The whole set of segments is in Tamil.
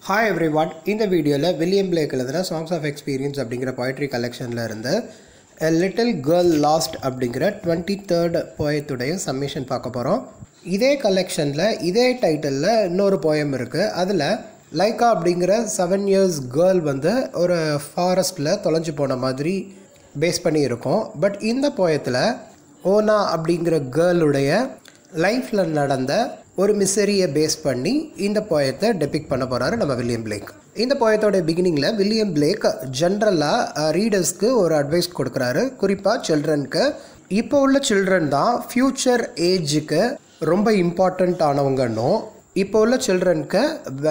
ஹாய் எவ்ரி ஒன் இந்த வீடியோவில் வில்லியம் பிளேக் எழுதுகிற சாங்ஸ் ஆஃப் எக்ஸ்பீரியன்ஸ் அப்படிங்கிற poetry கலெக்ஷனில் இருந்து A லிட்டில் கேர்ள் லாஸ்ட் அப்படிங்கிற டுவெண்ட்டி தேர்ட் போயத்துடைய சம்மிஷன் பார்க்க போகிறோம் இதே கலெக்ஷனில் இதே டைட்டிலில் இன்னொரு போயம் இருக்குது அதில் லைக்கா அப்படிங்கிற செவன் இயர்ஸ் கேர்ள் வந்து ஒரு ஃபாரஸ்ட்டில் தொலைஞ்சு போன மாதிரி பேஸ் பண்ணி இருக்கும் பட் இந்த போயத்தில் ஓனா அப்படிங்கிற கேர்ளுடைய லைஃப்பில் நடந்த ஒரு மிசரியை பேஸ் பண்ணி இந்த போயத்தை டெபிக் பண்ண போகிறாரு நம்ம வில்லியம் பிளேக் இந்த போயத்தோட பிகினிங்கில் வில்லியம் பிளேக் ஜென்ரலாக ரீடர்ஸ்க்கு ஒரு அட்வைஸ் கொடுக்குறாரு குறிப்பாக சில்ட்ரனுக்கு இப்போ உள்ள சில்ட்ரன் தான் ஃப்யூச்சர் ஏஜுக்கு ரொம்ப இம்பார்ட்டண்ட் ஆனவங்கன்னும் இப்போ உள்ள சில்ட்ரனுக்கு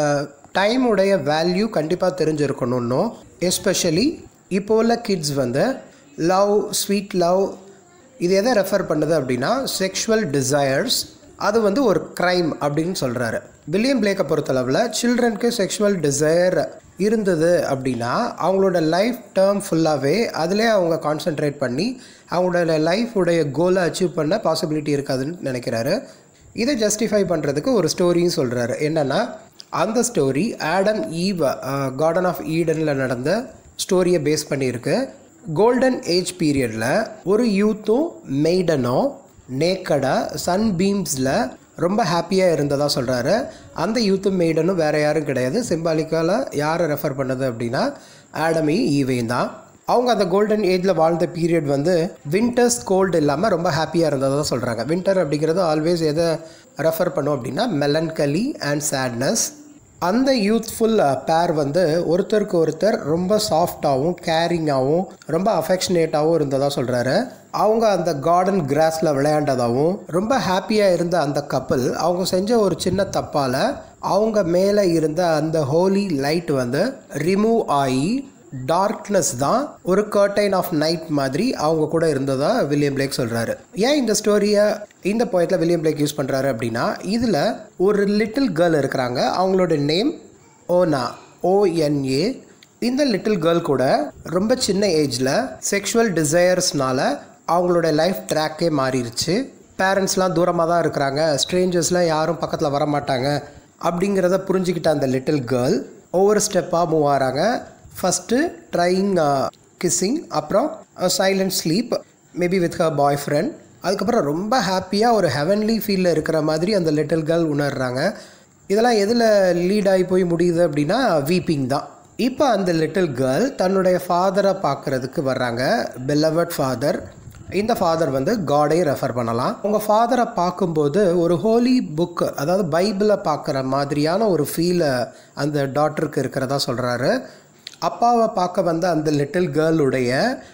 டைமுடைய வேல்யூ கண்டிப்பாக தெரிஞ்சிருக்கணும்னும் எஸ்பெஷலி இப்போ உள்ள கிட்ஸ் வந்து லவ் ஸ்வீட் லவ் இது எதை ரெஃபர் பண்ணுது அப்படின்னா செக்ஷுவல் டிசையர்ஸ் அது வந்து ஒரு க்ரைம் அப்படின்னு சொல்கிறாரு வில்லியம் பிளேக்கை பொறுத்தளவில் சில்ட்ரனுக்கு செக்ஷுவல் டிசையர் இருந்தது அப்படின்னா அவங்களோட லைஃப் டேர்ம் ஃபுல்லாகவே அதிலே அவங்க கான்சென்ட்ரேட் பண்ணி அவங்களோட லைஃப் உடைய கோலை அச்சீவ் பண்ண பாசிபிலிட்டி இருக்காதுன்னு நினைக்கிறாரு இதை ஜஸ்டிஃபை பண்ணுறதுக்கு ஒரு ஸ்டோரியும் சொல்கிறாரு என்னென்னா அந்த story Adam Eve garden of ஈடனில் நடந்த ஸ்டோரியை பேஸ் பண்ணியிருக்கு கோல்டன் ஏஜ் பீரியடில் ஒரு யூத்தும் மெய்டனும் நேக்கடாக சன் பீம்ஸில் ரொம்ப ஹாப்பியாக இருந்ததாக சொல்கிறாரு அந்த யூத்தும் மெய்டனும் வேறு யாரும் கிடையாது சிம்பாலிக்கால் யாரை ரெஃபர் பண்ணுது அப்படின்னா ஆடமி ஈவையும் தான் அவங்க அந்த கோல்டன் ஏஜில் வாழ்ந்த பீரியட் வந்து வின்டர்ஸ் கோல்டு இல்லாமல் ரொம்ப ஹாப்பியாக இருந்ததாக சொல்கிறாங்க வின்டர் அப்படிங்கிறது ஆல்வேஸ் எதை ரெஃபர் பண்ணும் அப்படின்னா மெலன்கலி அண்ட் சேட்னஸ் அந்த யூத்ஃபுல் பேர் வந்து ஒருத்தருக்கு ஒருத்தர் ரொம்ப சாஃப்டாகவும் கேரிங்காகவும் ரொம்ப அஃபெக்ஷனேட்டாகவும் இருந்ததாக சொல்கிறாரு அவங்க அந்த கார்டன் கிராஸில் விளையாண்டதாகவும் ரொம்ப ஹாப்பியாக இருந்த அந்த கப்பல் அவங்க செஞ்ச ஒரு சின்ன தப்பால் அவங்க மேலே இருந்த அந்த ஹோலி லைட் வந்து ரிமூவ் ஆகி டார்க்னஸ் தான் ஒரு கர்டைன் ஆஃப் நைட் மாதிரி அவங்க கூட இருந்ததா வில்லியம் பிளேக் சொல்கிறாரு ஏன் இந்த ஸ்டோரியை இந்த போயத்தில் வில்லியம் பிளேக் யூஸ் பண்ணுறாரு அப்படின்னா இதில் ஒரு லிட்டில் கேர்ள் இருக்கிறாங்க அவங்களோட நேம் ஓனா ஓஎன்ஏ இந்த லிட்டில் கேர்ள் கூட ரொம்ப சின்ன ஏஜில் செக்ஷுவல் டிசையர்ஸ்னால அவங்களோட லைஃப் ட்ராக்கே மாறிடுச்சு பேரண்ட்ஸ்லாம் தூரமாக தான் இருக்கிறாங்க ஸ்ட்ரேஞ்சர்ஸ்லாம் யாரும் பக்கத்தில் வர மாட்டாங்க அப்படிங்கிறத புரிஞ்சுக்கிட்ட அந்த லிட்டில் கேர்ள் ஒவ்வொரு ஸ்டெப்பாக மூவ் ஆகிறாங்க ஃபஸ்ட்டு ட்ரைங் கிஸ்ஸிங் அப்புறம் silent sleep maybe with her boyfriend அதுக்கப்புறம் ரொம்ப ஹாப்பியாக ஒரு ஹெவன்லி ஃபீலில் இருக்கிற மாதிரி அந்த லிட்டில் கேர்ள் உணர்றாங்க இதெல்லாம் எதில் லீட் ஆகி போய் முடியுது அப்படின்னா வீப்பிங் தான் இப்போ அந்த லிட்டில் கேர்ள் தன்னுடைய ஃபாதரை பார்க்குறதுக்கு வர்றாங்க பெல்லவர்ட் ஃபாதர் இந்த ஃபாதர் வந்து காடையும் ரெஃபர் பண்ணலாம் உங்கள் ஃபாதரை பார்க்கும்போது ஒரு ஹோலி புக் அதாவது பைபிளை பார்க்குற மாதிரியான ஒரு ஃபீலை அந்த டாட்டருக்கு இருக்கிறதா சொல்கிறாரு அப்பாவை பார்க்க வந்த அந்த லிட்டில் கேர்ளுடைய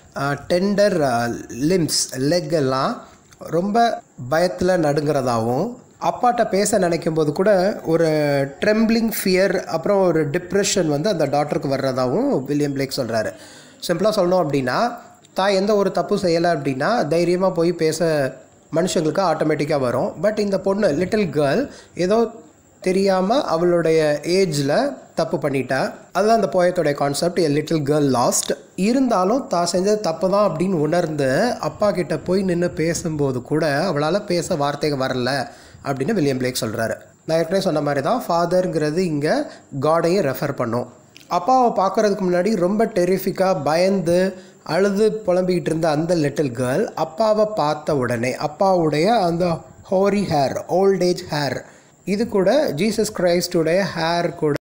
டெண்டர் லிம்ஸ் லெக் எல்லாம் ரொம்ப பயத்தில் நடுங்கிறதாகவும் அப்பாட்ட பேச நினைக்கும் போது கூட ஒரு ட்ரெம்பிளிங் ஃபியர் அப்புறம் ஒரு டிப்ரெஷன் வந்து அந்த டாக்டருக்கு வர்றதாகவும் வில்லியம் பிளேக் சொல்கிறாரு சிம்பிளாக சொல்லணும் அப்படின்னா தான் எந்த ஒரு தப்பு செய்யலை அப்படின்னா தைரியமாக போய் பேச மனுஷங்களுக்கு ஆட்டோமேட்டிக்காக வரும் பட் இந்த பொண்ணு லிட்டில் கேர்ள் ஏதோ தெரியாமல் அவளுடைய ஏஜில் தப்பு பண்ணிட்டா அதுதான் அந்த போயத்தோடைய concept a little girl lost இருந்தாலும் தான் செஞ்சது தப்பு தான் அப்படின்னு உணர்ந்து அப்பா கிட்ட போய் நின்று பேசும்போது கூட அவளால் பேச வார்த்தைகள் வரல அப்படின்னு வில்லியம் பிளேக் சொல்கிறாரு நான் ஏற்கனவே சொன்ன மாதிரி தான் ஃபாதருங்கிறது இங்கே காடையும் ரெஃபர் பண்ணும் அப்பாவை பார்க்குறதுக்கு முன்னாடி ரொம்ப டெரிஃபிக்காக பயந்து அழுது புலம்பிக்கிட்டு இருந்த அந்த லிட்டில் கேர்ள் அப்பாவை பார்த்த உடனே அப்பாவுடைய அந்த hoary hair old age hair இது கூட ஜீசஸ் கிரைஸ்டுடைய ஹேர் கூட